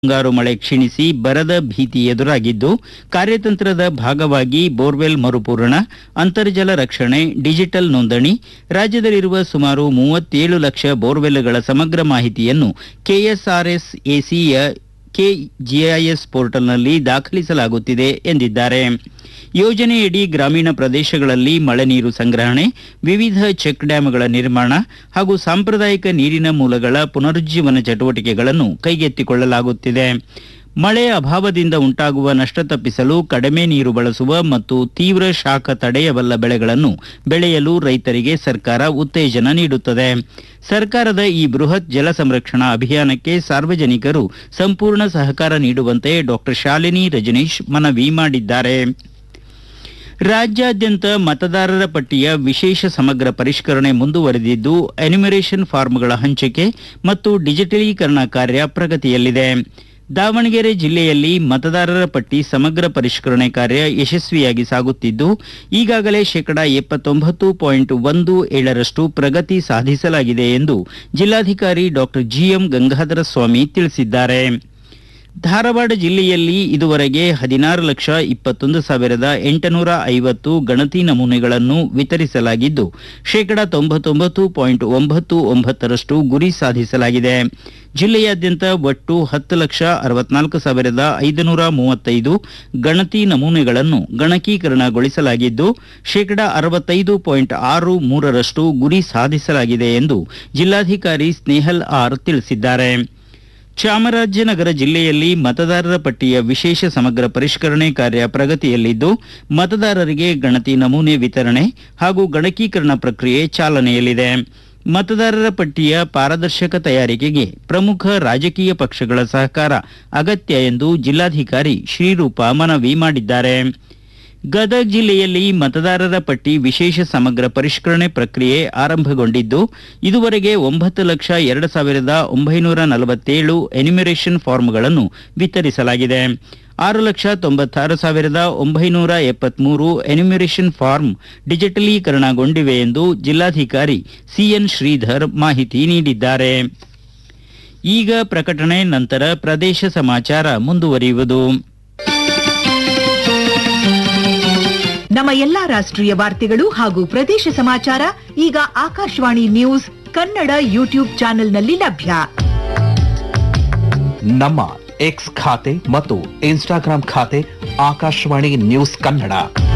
ಮುಂಗಾರು ಮಳೆ ಕ್ಷೀಣಿಸಿ ಬರದ ಭೀತಿ ಎದುರಾಗಿದ್ದು ಕಾರ್ಯತಂತ್ರದ ಭಾಗವಾಗಿ ಬೋರ್ವೆಲ್ ಮರುಪೂರಣ ಅಂತರ್ಜಲ ರಕ್ಷಣೆ ಡಿಜಿಟಲ್ ನೋಂದಣಿ ರಾಜ್ಯದಲ್ಲಿರುವ ಸುಮಾರು ಮೂವತ್ತೇಳು ಲಕ್ಷ ಬೋರ್ವೆಲ್ಗಳ ಸಮಗ್ರ ಮಾಹಿತಿಯನ್ನು ಕೆಎಸ್ಆರ್ಎಸ್ ಎಸಿಯ ಕೆಜಿಐಎಸ್ ಪೋರ್ಟಲ್ನಲ್ಲಿ ದಾಖಲಿಸಲಾಗುತ್ತಿದೆ ಎಂದಿದ್ದಾರೆ ಯೋಜನೆಯಡಿ ಗ್ರಾಮೀಣ ಪ್ರದೇಶಗಳಲ್ಲಿ ಮಳೆ ನೀರು ಸಂಗ್ರಹಣೆ ವಿವಿಧ ಚೆಕ್ ಡ್ಯಾಂಗಳ ನಿರ್ಮಾಣ ಹಾಗೂ ಸಾಂಪ್ರದಾಯಿಕ ನೀರಿನ ಮೂಲಗಳ ಪುನರುಜ್ಜೀವನ ಚಟುವಟಿಕೆಗಳನ್ನು ಕೈಗೆತ್ತಿಕೊಳ್ಳಲಾಗುತ್ತಿದೆ ಮಳೆ ಅಭಾವದಿಂದ ಉಂಟಾಗುವ ನಷ್ಟ ತಪ್ಪಿಸಲು ಕಡಿಮೆ ನೀರು ಬಳಸುವ ಮತ್ತು ತೀವ್ರ ಶಾಖ ತಡೆಯಬಲ್ಲ ಬೆಳೆಗಳನ್ನು ಬೆಳೆಯಲು ರೈತರಿಗೆ ಸರ್ಕಾರ ಉತ್ತೇಜನ ನೀಡುತ್ತದೆ ಸರ್ಕಾರದ ಈ ಬೃಹತ್ ಜಲ ಸಂರಕ್ಷಣಾ ಅಭಿಯಾನಕ್ಕೆ ಸಾರ್ವಜನಿಕರು ಸಂಪೂರ್ಣ ಸಹಕಾರ ನೀಡುವಂತೆ ಡಾಕ್ಟರ್ ಶಾಲಿನಿ ರಜನೀಶ್ ಮನವಿ ಮಾಡಿದ್ದಾರೆ ರಾಜ್ಯಾದ್ಯಂತ ಮತದಾರರ ಪಟ್ಟಿಯ ವಿಶೇಷ ಸಮಗ್ರ ಪರಿಷ್ಕರಣೆ ಮುಂದುವರೆದಿದ್ದು ಎನ್ಯುಮರೇಷನ್ ಫಾರ್ಮ್ಗಳ ಹಂಚಿಕೆ ಮತ್ತು ಡಿಜಿಟಲೀಕರಣ ಕಾರ್ಯ ಪ್ರಗತಿಯಲ್ಲಿದೆ ದಾವಣಗೆರೆ ಜಿಲ್ಲೆಯಲ್ಲಿ ಮತದಾರರ ಪಟ್ಟಿ ಸಮಗ್ರ ಪರಿಷ್ಕರಣೆ ಕಾರ್ಯ ಯಶಸ್ವಿಯಾಗಿ ಸಾಗುತ್ತಿದ್ದು ಈಗಾಗಲೇ ಶೇಕಡಾ ಎಪ್ಪತ್ತೊಂಬತ್ತು ಪಾಯಿಂಟ್ ಒಂದು ಏಳರಷ್ಟು ಪ್ರಗತಿ ಸಾಧಿಸಲಾಗಿದೆ ಎಂದು ಜಿಲ್ಲಾಧಿಕಾರಿ ಡಾಕ್ಟರ್ ಜಿಎಂ ಗಂಗಾಧರ ಸ್ವಾಮಿ ತಿಳಿಸಿದ್ದಾರೆ ಧಾರವಾಡ ಜಿಲ್ಲೆಯಲ್ಲಿ ಇದುವರೆಗೆ ಹದಿನಾರು ಲಕ್ಷ ಇಪ್ಪತ್ತೊಂದು ಸಾವಿರದ ಎಂಟುನೂರ ಐವತ್ತು ಗಣತಿ ನಮೂನೆಗಳನ್ನು ವಿತರಿಸಲಾಗಿದ್ದು ಶೇಕಡಾ ತೊಂಬತ್ತೊಂಬತ್ತು ಪಾಯಿಂಟ್ ಒಂಬತ್ತು ಒಂಬತ್ತರಷ್ಟು ಗುರಿ ಸಾಧಿಸಲಾಗಿದೆ ಜಿಲ್ಲೆಯಾದ್ಯಂತ ಒಟ್ಟು ಹತ್ತು ಲಕ್ಷ ಅರವತ್ನಾಲ್ಕು ಸಾವಿರದ ಐದುನೂರ ಮೂವತ್ತೈದು ಗಣತಿ ನಮೂನೆಗಳನ್ನು ಗಣಕೀಕರಣಗೊಳಿಸಲಾಗಿದ್ದು ಶೇಕಡಾ ಅರವತ್ತೈದು ಪಾಯಿಂಟ್ ಆರು ಮೂರರಷ್ಟು ಗುರಿ ಸಾಧಿಸಲಾಗಿದೆ ಎಂದು ಜಿಲ್ಲಾಧಿಕಾರಿ ಸ್ನೇಹಲ್ ಆರ್ ತಿಳಿಸಿದ್ದಾರೆ ಚಾಮರಾಜನಗರ ಜಿಲ್ಲೆಯಲ್ಲಿ ಮತದಾರರ ಪಟ್ಟಿಯ ವಿಶೇಷ ಸಮಗ್ರ ಪರಿಷ್ಕರಣೆ ಕಾರ್ಯ ಪ್ರಗತಿಯಲ್ಲಿದ್ದು ಮತದಾರರಿಗೆ ಗಣತಿ ನಮೂನೆ ವಿತರಣೆ ಹಾಗೂ ಗಣಕೀಕರಣ ಪ್ರಕ್ರಿಯೆ ಚಾಲನೆಯಲ್ಲಿದೆ ಮತದಾರರ ಪಟ್ಟಿಯ ಪಾರದರ್ಶಕ ತಯಾರಿಕೆಗೆ ಪ್ರಮುಖ ರಾಜಕೀಯ ಪಕ್ಷಗಳ ಸಹಕಾರ ಅಗತ್ಯ ಎಂದು ಜಿಲ್ಲಾಧಿಕಾರಿ ಶ್ರೀರೂಪ ಮನವಿ ಮಾಡಿದ್ದಾರೆ ಗದಗ ಜಿಲ್ಲೆಯಲ್ಲಿ ಮತದಾರರ ಪಟ್ಟಿ ವಿಶೇಷ ಸಮಗ್ರ ಪರಿಷ್ಕರಣೆ ಪ್ರಕ್ರಿಯೆ ಆರಂಭಗೊಂಡಿದ್ದು ಇದುವರೆಗೆ ಒಂಬತ್ತು ಲಕ್ಷ ಎರಡು ಸಾವಿರದ ಒಂಬೈನೂರ ನಲವತ್ತೇಳು ಎನ್ಯುಮರೇಷನ್ ಫಾರ್ಮ್ಗಳನ್ನು ವಿತರಿಸಲಾಗಿದೆ ಆರು ಲಕ್ಷ ತೊಂಬತ್ತಾರು ಸಾವಿರದ ಒಂಬೈನೂರ ಎಪ್ಪತ್ಮೂರು ಎನ್ಯುಮರೇಷನ್ ಫಾರ್ಮ್ ಡಿಜಿಟಲೀಕರಣಗೊಂಡಿವೆ ಎಂದು ಜಿಲ್ಲಾಧಿಕಾರಿ ಸಿಎನ್ ಶ್ರೀಧರ್ ಮಾಹಿತಿ ನೀಡಿದ್ದಾರೆ ಈಗ ಪ್ರಕಟಣೆ ನಂತರ ಪ್ರದೇಶ ಸಮಾಚಾರ ಮುಂದುವರಿಯುವುದು ನಮ್ಮ ಎಲ್ಲಾ ರಾಷ್ಟ್ರೀಯ ವಾರ್ತೆಗಳು ಹಾಗೂ ಪ್ರದೇಶ ಸಮಾಚಾರ ಈಗ ಆಕಾಶವಾಣಿ ನ್ಯೂಸ್ ಕನ್ನಡ ಯೂಟ್ಯೂಬ್ ಚಾನೆಲ್ನಲ್ಲಿ ಲಭ್ಯ ನಮ್ಮ ಎಕ್ಸ್ ಖಾತೆ ಮತ್ತು ಇನ್ಸ್ಟಾಗ್ರಾಂ ಖಾತೆ ಆಕಾಶವಾಣಿ ನ್ಯೂಸ್ ಕನ್ನಡ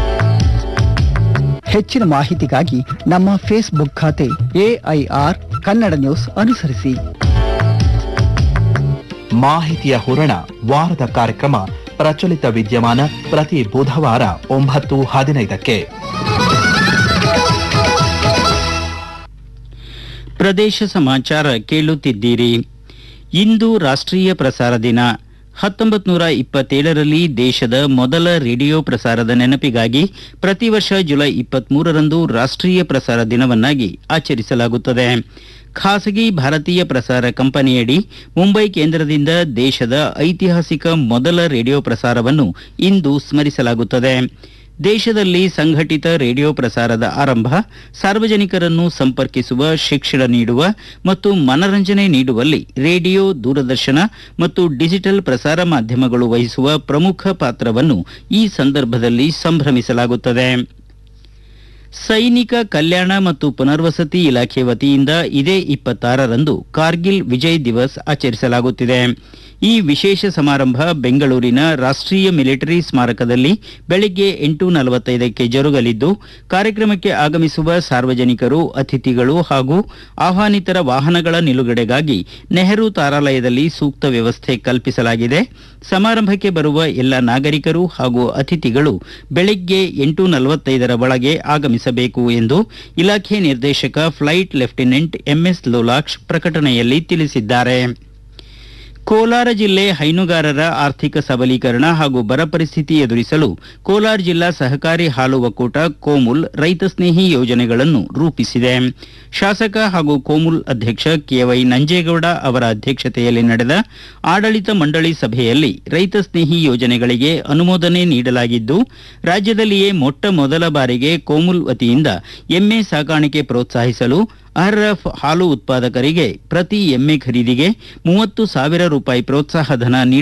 ಹೆಚ್ಚಿನ ಮಾಹಿತಿಗಾಗಿ ನಮ್ಮ ಫೇಸ್ಬುಕ್ ಖಾತೆ ಎಐಆರ್ ಕನ್ನಡ ನ್ಯೂಸ್ ಅನುಸರಿಸಿ ಮಾಹಿತಿಯ ಹೂರಣ ವಾರದ ಕಾರ್ಯಕ್ರಮ ಪ್ರಚಲಿತ ವಿದ್ಯಮಾನ ಪ್ರತಿ ಬುಧವಾರ ಒಂಬತ್ತು ಹದಿನೈದಕ್ಕೆ ಪ್ರದೇಶ ಸಮಾಚಾರ ಕೇಳುತ್ತಿದ್ದೀರಿ ಇಂದು ರಾಷ್ಟ್ರೀಯ ಪ್ರಸಾರ ದಿನ ಹತ್ತೊಂಬತ್ತು ನೂರ ಇಪ್ಪತ್ತೇಳರಲ್ಲಿ ದೇಶದ ಮೊದಲ ರೇಡಿಯೋ ಪ್ರಸಾರದ ನೆನಪಿಗಾಗಿ ಪ್ರತಿ ವರ್ಷ ಜುಲೈ ಇಪ್ಪತ್ಮೂರರಂದು ರಾಷ್ಟ್ರೀಯ ಪ್ರಸಾರ ದಿನವನ್ನಾಗಿ ಆಚರಿಸಲಾಗುತ್ತದೆ ಖಾಸಗಿ ಭಾರತೀಯ ಪ್ರಸಾರ ಕಂಪನಿಯಡಿ ಮುಂಬೈ ಕೇಂದ್ರದಿಂದ ದೇಶದ ಐತಿಹಾಸಿಕ ಮೊದಲ ರೇಡಿಯೋ ಪ್ರಸಾರವನ್ನು ಇಂದು ಸ್ಮರಿಸಲಾಗುತ್ತದೆ ದೇಶದಲ್ಲಿ ಸಂಘಟಿತ ರೇಡಿಯೋ ಪ್ರಸಾರದ ಆರಂಭ ಸಾರ್ವಜನಿಕರನ್ನು ಸಂಪರ್ಕಿಸುವ ಶಿಕ್ಷಣ ನೀಡುವ ಮತ್ತು ಮನರಂಜನೆ ನೀಡುವಲ್ಲಿ ರೇಡಿಯೋ ದೂರದರ್ಶನ ಮತ್ತು ಡಿಜಿಟಲ್ ಪ್ರಸಾರ ಮಾಧ್ಯಮಗಳು ವಹಿಸುವ ಪ್ರಮುಖ ಪಾತ್ರವನ್ನು ಈ ಸಂದರ್ಭದಲ್ಲಿ ಸಂಭ್ರಮಿಸಲಾಗುತ್ತದೆ ಸೈನಿಕ ಕಲ್ಯಾಣ ಮತ್ತು ಪುನರ್ವಸತಿ ಇಲಾಖೆ ವತಿಯಿಂದ ಇದೇ ಇಪ್ಪತ್ತಾರರಂದು ಕಾರ್ಗಿಲ್ ವಿಜಯ್ ದಿವಸ್ ಆಚರಿಸಲಾಗುತ್ತಿದೆ ಈ ವಿಶೇಷ ಸಮಾರಂಭ ಬೆಂಗಳೂರಿನ ರಾಷ್ಟ್ರೀಯ ಮಿಲಿಟರಿ ಸ್ಮಾರಕದಲ್ಲಿ ಬೆಳಿಗ್ಗೆ ಎಂಟು ನಲವತ್ತೈದಕ್ಕೆ ಜರುಗಲಿದ್ದು ಕಾರ್ಯಕ್ರಮಕ್ಕೆ ಆಗಮಿಸುವ ಸಾರ್ವಜನಿಕರು ಅತಿಥಿಗಳು ಹಾಗೂ ಆಹ್ವಾನಿತರ ವಾಹನಗಳ ನಿಲುಗಡೆಗಾಗಿ ನೆಹರು ತಾರಾಲಯದಲ್ಲಿ ಸೂಕ್ತ ವ್ಯವಸ್ಥೆ ಕಲ್ಪಿಸಲಾಗಿದೆ ಸಮಾರಂಭಕ್ಕೆ ಬರುವ ಎಲ್ಲ ನಾಗರಿಕರು ಹಾಗೂ ಅತಿಥಿಗಳು ಬೆಳಿಗ್ಗೆ ಎಂಟು ನಲವತ್ತೈದರ ಒಳಗೆ ಆಗಮಿಸಬೇಕು ಎಂದು ಇಲಾಖೆ ನಿರ್ದೇಶಕ ಫ್ಲೈಟ್ ಲೆಫ್ಟಿನೆಂಟ್ ಎಂಎಸ್ ಲೋಲಾಕ್ಷ್ ಪ್ರಕಟಣೆಯಲ್ಲಿ ತಿಳಿಸಿದ್ದಾರೆ ಕೋಲಾರ ಜಿಲ್ಲೆ ಹೈನುಗಾರರ ಆರ್ಥಿಕ ಸಬಲೀಕರಣ ಹಾಗೂ ಬರ ಪರಿಸ್ಥಿತಿ ಎದುರಿಸಲು ಕೋಲಾರ ಜಿಲ್ಲಾ ಸಹಕಾರಿ ಹಾಲು ಒಕ್ಕೂಟ ಕೋಮುಲ್ ರೈತ ಸ್ನೇಹಿ ಯೋಜನೆಗಳನ್ನು ರೂಪಿಸಿದೆ ಶಾಸಕ ಹಾಗೂ ಕೋಮುಲ್ ಅಧ್ಯಕ್ಷ ಕೆವೈ ನಂಜೇಗೌಡ ಅವರ ಅಧ್ಯಕ್ಷತೆಯಲ್ಲಿ ನಡೆದ ಆಡಳಿತ ಮಂಡಳಿ ಸಭೆಯಲ್ಲಿ ರೈತ ಸ್ನೇಹಿ ಯೋಜನೆಗಳಿಗೆ ಅನುಮೋದನೆ ನೀಡಲಾಗಿದ್ದು ರಾಜ್ಯದಲ್ಲಿಯೇ ಮೊಟ್ಟ ಮೊದಲ ಬಾರಿಗೆ ಕೋಮುಲ್ ವತಿಯಿಂದ ಎಮ್ಮೆ ಸಾಕಾಣಿಕೆ ಪ್ರೋತ್ಸಾಹಿಸಲು ಅರ್ಹ ಹಾಲು ಉತ್ಪಾದಕರಿಗೆ ಪ್ರತಿ ಎಮ್ಮೆ ಖರೀದಿಗೆ ಮೂವತ್ತು ಸಾವಿರ ರೂಪಾಯಿ ಪ್ರೋತ್ಸಾಹ ಧನ ನೀಡ